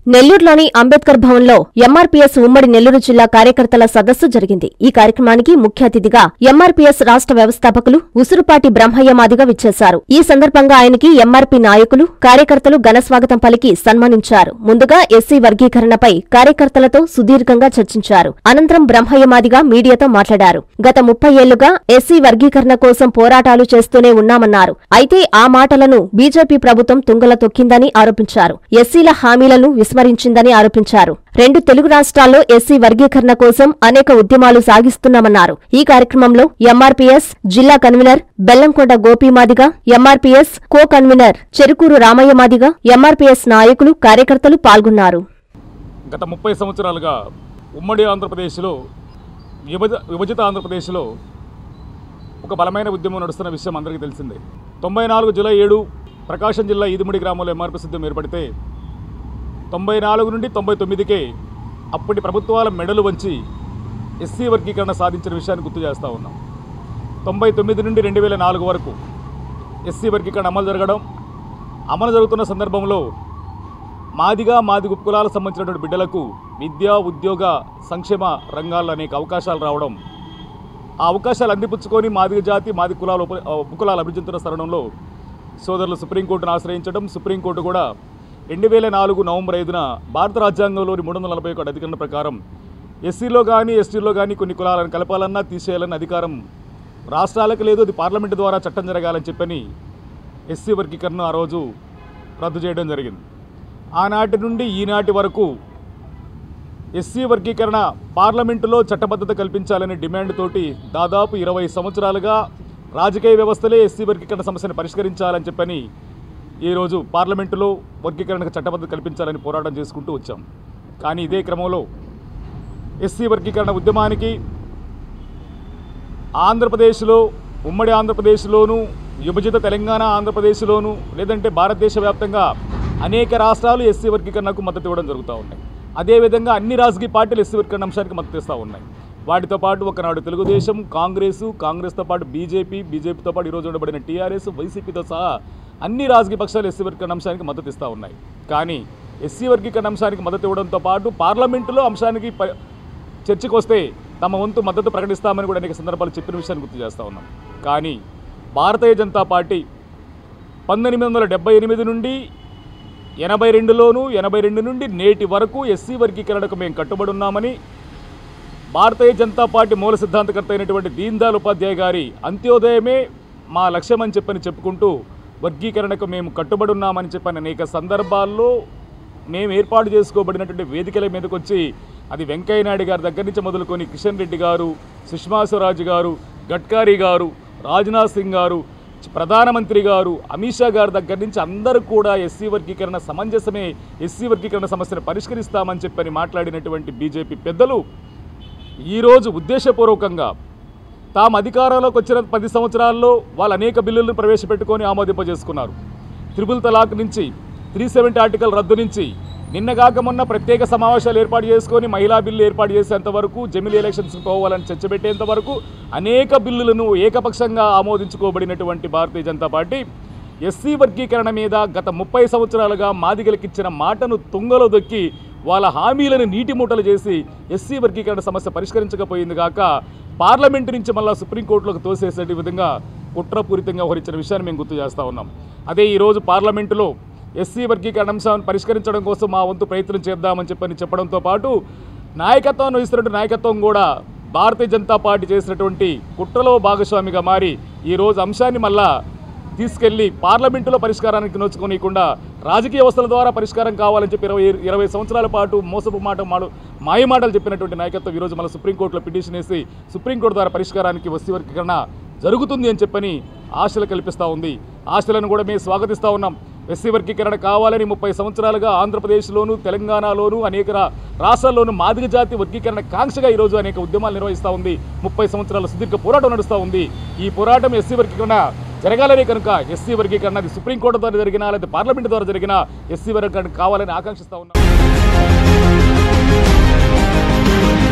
నెల్లూరులోని అంబేద్కర్ భవన్లో ఎంఆర్పీఎస్ ఉమ్మడి నెల్లూరు జిల్లా కార్యకర్తల సదస్సు జరిగింది ఈ కార్యక్రమానికి ముఖ్య అతిథిగా ఎంఆర్పీఎస్ రాష్ట్ర వ్యవస్థాపకులు ఉసురుపాటి బ్రహ్మయ్య మాదిగ విచ్చేశారు ఈ సందర్భంగా ఆయనకి ఎంఆర్పీ నాయకులు కార్యకర్తలు ఘనస్వాగతం పలికి సన్మానించారు ముందుగా ఎస్సీ వర్గీకరణపై కార్యకర్తలతో సుదీర్ఘంగా చర్చించారు అనంతరం బ్రహ్మయ్య మాదిగ మీడియాతో మాట్లాడారు గత ముప్పై ఏళ్లుగా ఎస్సీ వర్గీకరణ కోసం పోరాటాలు చేస్తూనే ఉన్నామన్నారు అయితే ఆ మాటలను బీజేపీ ప్రభుత్వం తుంగల తొక్కిందని ఆరోపించారు ఎస్సీల హామీలను విస్మరించిందని ఆరోపించారు రెండు తెలుగు రాష్ట్రాల్లో ఎస్సీ వర్గీకరణ కోసం అనేక ఉద్యమాలు సాగిస్తున్నామన్నారు ఈ కార్యక్రమంలో ఎంఆర్పీఎస్ జిల్లా convener Bellamkonda Gopimadiga MRPS co convener Cherukuru Ramaiah Madiga MRPS నాయకులు కార్యకర్తలు పాల్గొన్నారు గత ముప్పై సంవత్సరాలుగా ఉమ్మడి ఆంధ్రప్రదేశ్లో విభజ విభజిత ఆంధ్రప్రదేశ్లో ఒక బలమైన ఉద్యమం నడుస్తున్న విషయం అందరికీ తెలిసిందే తొంభై నాలుగు జూలై ఏడు ప్రకాశం జిల్లా ఈదుముడి గ్రామంలో ఎంఆర్పీ సిద్ధం ఏర్పడితే తొంభై నాలుగు నుండి తొంభై తొమ్మిదికే అప్పటి ప్రభుత్వాల మెడలు వంచి ఎస్సీ వర్గీకరణ సాధించిన విషయాన్ని గుర్తు చేస్తూ ఉన్నాం తొంభై తొమ్మిది నుండి రెండు వేల నాలుగు వరకు ఎస్సీ వర్గీకరణ అమలు జరగడం అమలు జరుగుతున్న సందర్భంలో మాదిగా మాది కులాలకు సంబంధించినటువంటి బిడ్డలకు విద్య ఉద్యోగ సంక్షేమ రంగాల్లో అనేక అవకాశాలు రావడం ఆ అవకాశాలు అందిపుచ్చుకొని మాదిగ జాతి మాది కులాలు ఉప ఉపకులాలు అభివృద్ధితున్న తరుణంలో సోదరులు సుప్రీంకోర్టును ఆశ్రయించడం సుప్రీంకోర్టు కూడా రెండు వేల నాలుగు నవంబర్ ఐదున భారత రాజ్యాంగంలోని మూడు వందల నలభై ఒకటి అధికరణ ప్రకారం ఎస్సీలో కానీ ఎస్టీలో కానీ కొన్ని కులాలను కలపాలన్నా తీసేయాలన్న అధికారం రాష్ట్రాలకు లేదు అది పార్లమెంటు ద్వారా చట్టం జరగాలని చెప్పని ఎస్సీ వర్గీకరణను ఆ రోజు రద్దు చేయడం జరిగింది ఆనాటి నుండి ఈనాటి వరకు ఎస్సీ వర్గీకరణ పార్లమెంటులో చట్టబద్ధత కల్పించాలనే డిమాండ్ తోటి దాదాపు ఇరవై సంవత్సరాలుగా రాజకీయ వ్యవస్థలే ఎస్సీ వర్గీకరణ సమస్యను పరిష్కరించాలని చెప్పని ఈరోజు పార్లమెంటులో వర్గీకరణకు చట్టబద్ధత కల్పించాలని పోరాటం చేసుకుంటూ వచ్చాం కానీ ఇదే క్రమంలో ఎస్సీ వర్గీకరణ ఉద్యమానికి ఆంధ్రప్రదేశ్లో ఉమ్మడి ఆంధ్రప్రదేశ్లోను విభజిత తెలంగాణ ఆంధ్రప్రదేశ్లోను లేదంటే భారతదేశ వ్యాప్తంగా అనేక రాష్ట్రాలు ఎస్సీ వర్గీకరణకు మద్దతు ఇవ్వడం జరుగుతూ ఉన్నాయి అదేవిధంగా అన్ని రాజకీయ పార్టీలు ఎస్సీ వర్గీకరణ అంశానికి మద్దతు ఇస్తూ ఉన్నాయి వాటితో పాటు ఒకనాడు తెలుగుదేశం కాంగ్రెస్ కాంగ్రెస్తో పాటు బీజేపీ బీజేపీతో పాటు ఈరోజు ఉండబడిన టీఆర్ఎస్ వైసీపీతో సహా అన్ని రాజకీయ పక్షాలు ఎస్సీ వర్గీకరణ అంశానికి మద్దతు ఇస్తూ ఉన్నాయి కానీ ఎస్సీ వర్గీకరణ అంశానికి మద్దతు ఇవ్వడంతో పాటు పార్లమెంటులో అంశానికి ప- చర్చకు వస్తే తమ వంతు మద్దతు ప్రకటిస్తామని కూడా అనేక సందర్భాలు చెప్పిన విషయాన్ని గుర్తు చేస్తూ ఉన్నాం కానీ భారతీయ జనతా పార్టీ పంతొమ్మిది వందల డెబ్బై ఎనిమిది నుండి ఎనభై రెండులోను ఎనభై రెండు నుండి నేటి వరకు ఎస్సీ వర్గీకరణకు మేము కట్టుబడి ఉన్నామని భారతీయ జనతా పార్టీ మూల సిద్ధాంతకర్త అయినటువంటి దీన్ దయాళ్ ఉపాధ్యాయ గారి అంత్యోదయమే మా లక్ష్యమని చెప్పని చెప్పుకుంటూ వర్గీకరణకు మేము కట్టుబడి ఉన్నామని చెప్పని అనేక సందర్భాల్లో మేము ఏర్పాటు చేసుకోబడినటువంటి వేదికల మీదకి వచ్చి అది వెంకయ్య నాయుడు గారి దగ్గర నుంచి మొదలుకొని కిషన్ రెడ్డి గారు సుష్మా స్వరాజ్ గారు గడ్కారీ గారు రాజ్నాథ్ సింగ్ గారు ప్రధానమంత్రి గారు అమిత్ షా గారి దగ్గర నుంచి అందరూ కూడా ఎస్సీ వర్గీకరణ సమంజసమే ఎస్సీ వర్గీకరణ సమస్యను పరిష్కరిస్తామని చెప్పని మాట్లాడినటువంటి బీజేపీ పెద్దలు ఈరోజు ఉద్దేశపూర్వకంగా తాము అధికారంలోకి వచ్చిన పది సంవత్సరాల్లో వాళ్ళు అనేక బిల్లులను ప్రవేశపెట్టుకొని ఆమోదింపజేసుకున్నారు త్రిపుల్ తలాక్ నుంచి త్రీ సెవెంటీ ఆర్టికల్ రద్దు నుంచి నిన్నగాక మొన్న ప్రత్యేక సమావేశాలు ఏర్పాటు చేసుకొని మహిళా బిల్లు ఏర్పాటు చేసేంత వరకు జమిలీ ఎలక్షన్స్ పోవాలని చర్చ పెట్టేంత వరకు అనేక బిల్లులను ఏకపక్షంగా ఆమోదించుకోబడినటువంటి భారతీయ జనతా పార్టీ ఎస్సీ వర్గీకరణ మీద గత ముప్పై సంవత్సరాలుగా మాదిగలకిచ్చిన మాటను తుంగలో దొక్కి వాళ్ళ హామీలను నీటి మూటలు చేసి ఎస్సీ వర్గీకరణ సమస్య పరిష్కరించకపోయింది కాక పార్లమెంటు నుంచి మళ్ళా సుప్రీంకోర్టులోకి తోసేసే విధంగా కుట్రపూరితంగా వ్యవహరించిన విషయాన్ని మేము గుర్తు చేస్తూ ఉన్నాం అదే ఈరోజు పార్లమెంటులో ఎస్సీ వర్గీకరణ అంశాన్ని పరిష్కరించడం కోసం మా వంతు ప్రయత్నం చేద్దామని చెప్పని చెప్పడంతో పాటు నాయకత్వం వహిస్తున్నటువంటి నాయకత్వం కూడా భారతీయ జనతా పార్టీ చేసినటువంటి కుట్రలో భాగస్వామిగా మారి ఈరోజు అంశాన్ని మళ్ళా తీసుకెళ్లి పార్లమెంటులో పరిష్కారానికి నోచుకోనియకుండా రాజకీయ వ్యవస్థల ద్వారా పరిష్కారం కావాలని చెప్పి ఇరవై ఇరవై సంవత్సరాల పాటు మోసపు మాట మాడు మాయ మాటలు చెప్పినటువంటి నాయకత్వం ఈరోజు మన సుప్రీంకోర్టులో పిటిషన్ వేసి సుప్రీంకోర్టు ద్వారా పరిష్కారానికి వస్తీ వర్గీకరణ జరుగుతుంది అని చెప్పని ఆశలు కల్పిస్తూ ఉంది ఆశలను కూడా మేము స్వాగతిస్తూ ఉన్నాం ఎస్సీ వర్గీకరణ కావాలని ముప్పై సంవత్సరాలుగా ఆంధ్రప్రదేశ్లోను తెలంగాణలోను అనేక రా- రాష్ట్రాల్లోనూ మాదిగ జాతి వర్గీకరణ కాంక్షగా ఈరోజు అనేక ఉద్యమాలు నిర్వహిస్తూ ఉంది ముప్పై సంవత్సరాల సుదీర్ఘ పోరాటం నడుస్తూ ఉంది ఈ పోరాటం ఎస్సీ వర్గీకరణ జరగాలని కనుక ఎస్సీ వర్గీకరణ అది సుప్రీంకోర్టు ద్వారా జరిగినా లేదా పార్లమెంట్ ద్వారా జరిగినా ఎస్సీ వర్గీకరణ కావాలని ఆకాంక్షిస్తూ ఉన్నాం